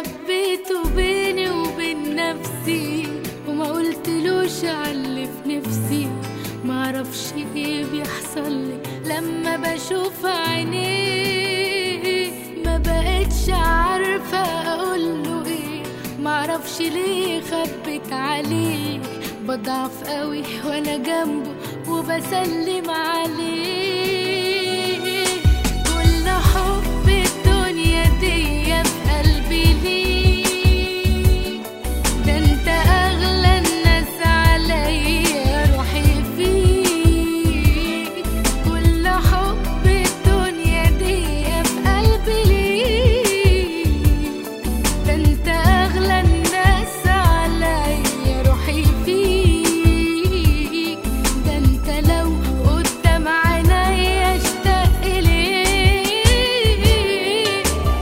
خبيته بيني وبين نفسي وما قلتلوش عاللي في نفسي معرفش ايه بيحصل لي لما بشوف عينيه ما بقتش عارفة اقوله ايه معرفش ليه خبت عليه بضعف قوي وانا جنبه وبسلم عليه